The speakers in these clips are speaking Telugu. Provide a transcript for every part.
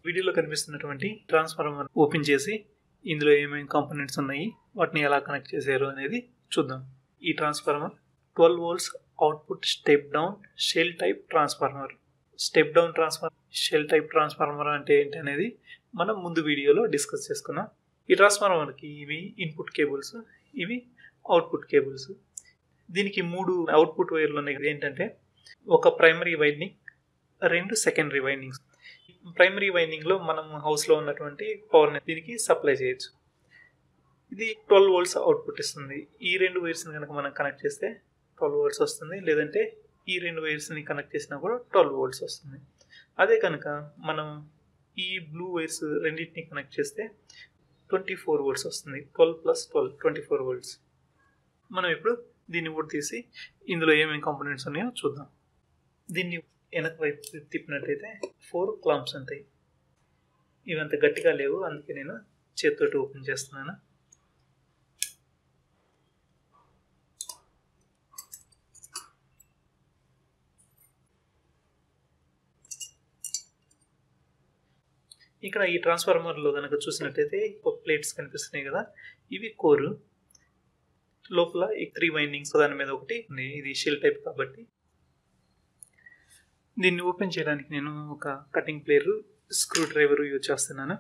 వీడియోలో కనిపిస్తున్నటువంటి ట్రాన్స్ఫార్మర్ ఓపెన్ చేసి ఇందులో ఏమేమి కాంపోనెంట్స్ ఉన్నాయి వాటిని ఎలా కనెక్ట్ చేశారు అనేది చూద్దాం ఈ transformer twelve volts output step down shell type transformer step down transformer shell type transformer అంటే ఏంటి అనేది మనం ముందు వీడియోలో డిస్కస్ చేసుకున్నాం ఈ ట్రాన్స్ఫార్మర్కి ఇవి ఇన్పుట్ కేబుల్స్ ఇవి అవుట్పుట్ కేబుల్స్ దీనికి మూడు అవుట్పుట్ వైర్లు ఉన్నాయి ఏంటంటే ఒక ప్రైమరీ వైండింగ్ రెండు సెకండరీ వైండింగ్స్ ప్రైమరీ వైండింగ్లో మనం హౌస్లో ఉన్నటువంటి పవర్ని దీనికి సప్లై చేయొచ్చు ఇది ట్వెల్వ్ వోల్ట్స్ అవుట్పుట్ ఇస్తుంది ఈ రెండు వైర్స్ని కనుక మనం కనెక్ట్ చేస్తే ట్వెల్వ్ వోల్ట్స్ వస్తుంది లేదంటే ఈ రెండు వైర్స్ని కనెక్ట్ చేసినా కూడా ట్వెల్వ్ వోల్ట్స్ వస్తుంది అదే కనుక మనం ఈ బ్లూ వైర్స్ రెండింటిని కనెక్ట్ చేస్తే ట్వంటీ ఫోర్ వోల్ట్స్ వస్తుంది twelve plus twelve twenty four volts మనం ఇప్పుడు దీన్ని కూడా తీసి ఇందులో ఏమేమి కాంపోనెంట్స్ ఉన్నాయో చూద్దాం దీన్ని వెనక వైపు తిప్పినట్టయితే ఫోర్ క్లాంప్స్ ఉంటాయి ఇవి అంత గట్టిగా లేవు అందుకే నేను చేతితోటి ఓపెన్ చేస్తున్నాను ఇక్కడ ఈ ట్రాన్స్ఫార్మర్లో కనుక చూసినట్టయితే ప్లేట్స్ కనిపిస్తున్నాయి కదా ఇవి కోరు లోపల ఈ త్రీ వైండింగ్స్ దాని మీద ఒకటి ఉంది ఇది షెల్ టైప్ కాబట్టి దీన్ని ఓపెన్ చేయడానికి నేను ఒక cutting plier screwdriver use చేస్తున్నాను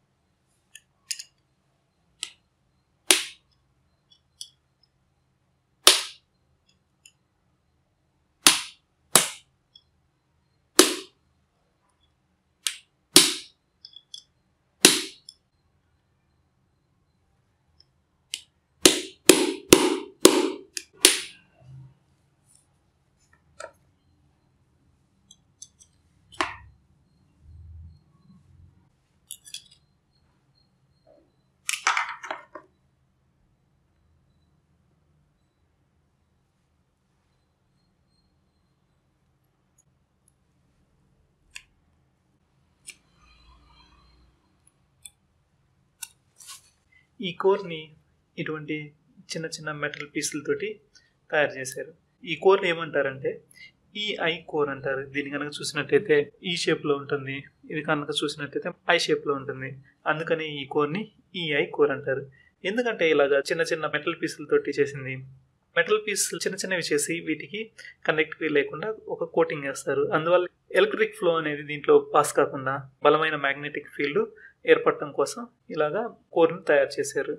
ఈ కోర్ని ఇటువంటి చిన్న చిన్న మెటల్ పీసులతోటి తయారు చేశారు ఈ కోర్ని ఏమంటారంటే ఈ ఐ కోర్ అంటారు దీన్ని కనుక చూసినట్టయితే ఈ షేప్లో ఉంటుంది ఇది కనుక చూసినట్టయితే ఐ షేప్లో ఉంటుంది అందుకని ఈ కోర్ని ఈ ఐ కోర్ అంటారు ఎందుకంటే ఇలాగా చిన్న చిన్న మెటల్ పీసులతోటి చేసింది మెటల్ పీస్ చిన్న చిన్నవి చేసి వీటికి కనెక్టివిటీ లేకుండా ఒక కోటింగ్ వేస్తారు అందువల్ల ఎలక్ట్రిక్ ఫ్లో అనేది దీంట్లో పాస్ కాకుండా బలమైన మ్యాగ్నెటిక్ ఫీల్డ్ ఏర్పడటం కోసం ఇలాగా కోర్ని తయారు చేశారు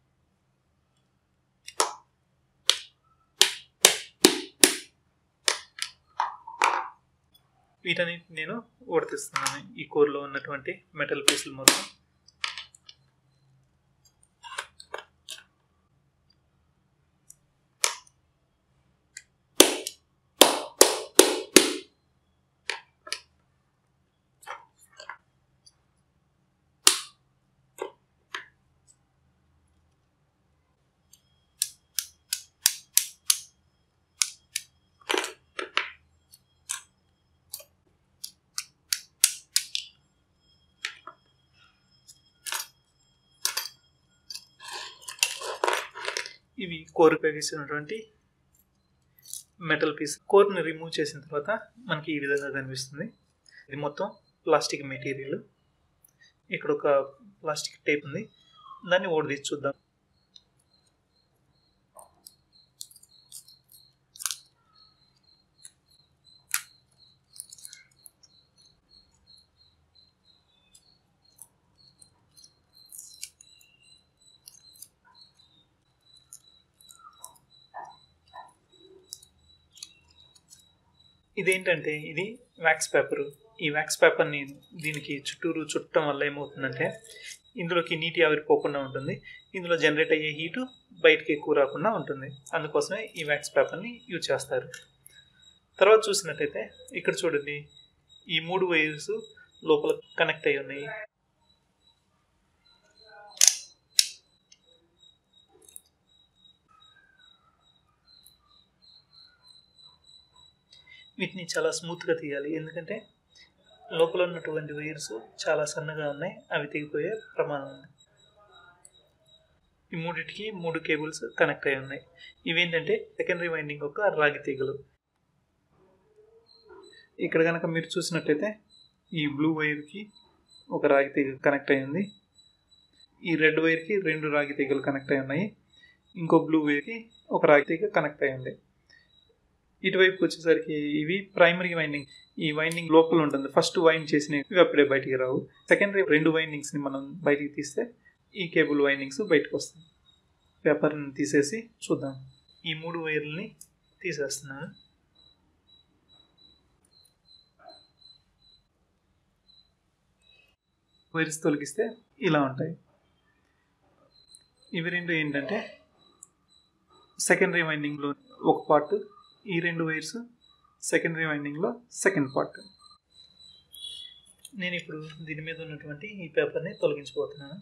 వీటన్నిటి నేను ఊడతిస్తున్నాను ఈ కోర్లో ఉన్నటువంటి మెటల్ పీసులు మొత్తం ఇవి కోర్ ఉపయోగిస్తున్నటువంటి మెటల్ పీస్ కోర్ని రిమూవ్ చేసిన తర్వాత మనకి ఈ విధంగా కనిపిస్తుంది ఇది మొత్తం ప్లాస్టిక్ మెటీరియల్ ఇక్కడ ఒక ప్లాస్టిక్ టేప్ ఉంది దాన్ని ఓడదీసి చూద్దాం ఇదేంటంటే ఇది వ్యాక్స్ పేపరు ఈ వ్యాక్స్ పేపర్ని దీనికి చుట్టూరు చుట్టడం వల్ల ఏమవుతుందంటే ఇందులోకి నీటి ఆవిరిపోకుండా ఉంటుంది ఇందులో జనరేట్ అయ్యే హీటు బయటకి ఎక్కువ రాకుండా ఉంటుంది అందుకోసమే ఈ వ్యాక్స్ పేపర్ని యూజ్ చేస్తారు తర్వాత చూసినట్టయితే ఇక్కడ చూడండి ఈ మూడు వైర్స్ లోపల కనెక్ట్ అయి ఉన్నాయి వీటిని చాలా స్మూత్గా తీయాలి ఎందుకంటే లోపల ఉన్నటువంటి వైర్స్ చాలా సన్నగా ఉన్నాయి అవి తెగిపోయే ప్రమాదం ఉంది ఈ మూడిటికి మూడు కేబుల్స్ కనెక్ట్ అయి ఉన్నాయి ఇవేంటంటే సెకండరీ వైండింగ్ ఒక రాగి తీగలు ఇక్కడ కనుక మీరు చూసినట్టయితే ఈ బ్లూ వైర్కి ఒక రాగి తీగ కనెక్ట్ అయి ఉంది ఈ రెడ్ వైర్కి రెండు రాగి తీగలు కనెక్ట్ అయి ఉన్నాయి ఇంకో బ్లూ వేర్కి ఒక రాగి తీగ కనెక్ట్ అయి ఉంది ఇటువైపుకి వచ్చేసరికి ఇవి ప్రైమరీ వైండింగ్ ఈ వైండింగ్ లోపల ఉంటుంది ఫస్ట్ వైండ్ చేసినవి ఇవి అప్పుడే బయటికి రావు సెకండరీ రెండు వైండింగ్స్ని మనం బయటికి తీస్తే ఈ కేబుల్ వైండింగ్స్ బయటకు వస్తాయి పేపర్ని తీసేసి చూద్దాం ఈ మూడు వైర్లని తీసేస్తున్నాను వైర్స్ తొలగిస్తే ఇలా ఉంటాయి ఇవి రెండు ఏంటంటే సెకండరీ వైండింగ్లో ఒక పార్ట్ ఈ రెండు వైర్స్ సెకండరీ వైండింగ్లో సెకండ్ పార్ట్ నేను ఇప్పుడు దీని మీద ఉన్నటువంటి ఈ పేపర్ని తొలగించబోతున్నాను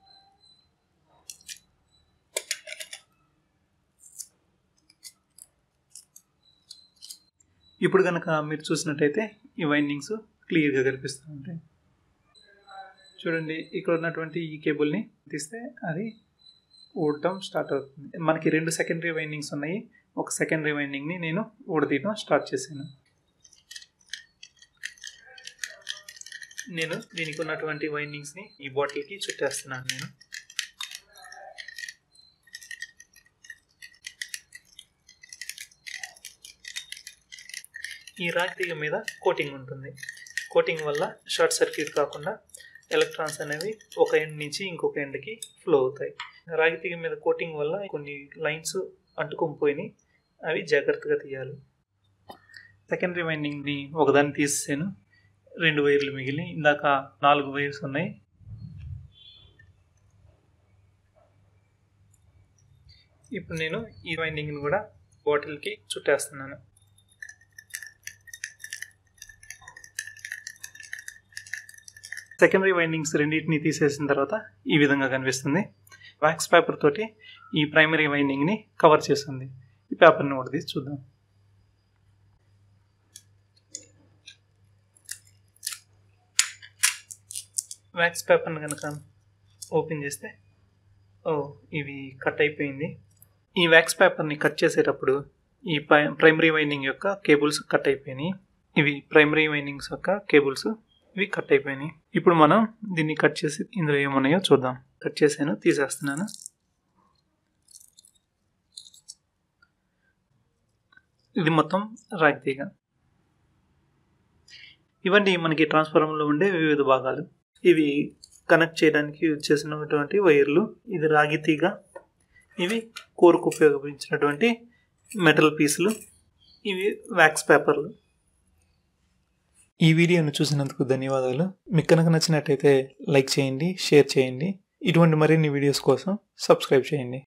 ఇప్పుడు కనుక మీరు చూసినట్టయితే ఈ వైండింగ్స్ క్లియర్గా కనిపిస్తూ ఉంటాయి చూడండి ఇక్కడ ఉన్నటువంటి ఈ కేబుల్ని తీస్తే అది ఊడటం స్టార్ట్ అవుతుంది మనకి రెండు సెకండరీ వైండింగ్స్ ఉన్నాయి ఒక సెకండరీ వైండింగ్ని నేను ఊడదీయడం స్టార్ట్ చేశాను నేను దీనికి ఉన్నటువంటి వైండింగ్స్ని ఈ బాటిల్కి చుట్టేస్తున్నాను నేను ఈ రాగి తీగ మీద కోటింగ్ ఉంటుంది కోటింగ్ వల్ల షార్ట్ సర్క్యూట్ కాకుండా ఎలక్ట్రాన్స్ అనేవి ఒక ఎండ్ నుంచి ఇంకొక ఎండ్కి ఫ్లో అవుతాయి రాగి తీగ మీద కోటింగ్ వల్ల కొన్ని లైన్స్ అంటుకొని పోయినాయి అవి జాగ్రత్తగా తీయాలి సెకండరీ వైండింగ్ని ఒకదాన్ని తీసేసాను రెండు వైర్లు మిగిలి ఇందాక నాలుగు వైర్స్ ఉన్నాయి ఇప్పుడు నేను ఈ వైండింగ్ని కూడా బాటిల్కి చుట్టేస్తున్నాను సెకండరీ వైండింగ్స్ రెండింటిని తీసేసిన తర్వాత ఈ విధంగా కనిపిస్తుంది వ్యాక్స్ పేపర్ తోటి ఈ ప్రైమరీ వైండింగ్ని కవర్ చేస్తుంది ఈ పేపర్ని కూడా తీసి చూద్దాం వ్యాక్స్ పేపర్ని కనుక ఓపెన్ చేస్తే ఓ ఇవి కట్ అయిపోయింది ఈ వ్యాక్స్ పేపర్ని కట్ చేసేటప్పుడు ఈ ప్రైమరీ వైండింగ్ యొక్క కేబుల్స్ కట్ అయిపోయినాయి ఇవి ప్రైమరీ వైండింగ్స్ యొక్క కేబుల్స్ ఇవి కట్ అయిపోయినాయి ఇప్పుడు మనం దీన్ని కట్ చేసి ఇందులో ఏమున్నాయో చూద్దాం కట్ చేసాను తీసేస్తున్నాను ఇది మొత్తం రాగి తీగ ఇవన్నీ మనకి ట్రాన్స్ఫార్మర్లో ఉండే వివిధ భాగాలు ఇవి కనెక్ట్ చేయడానికి యూజ్ చేసినటువంటి వైర్లు ఇది రాగి తీగ ఇవి కోరుకు ఉపయోగించినటువంటి మెటల్ పీసులు ఇవి వ్యాక్స్ పేపర్లు ఈ వీడియోను చూసినందుకు ధన్యవాదాలు మీకు కనుక నచ్చినట్టయితే లైక్ చేయండి షేర్ చేయండి ఇటువంటి మరిన్ని వీడియోస్ కోసం సబ్స్క్రైబ్ చేయండి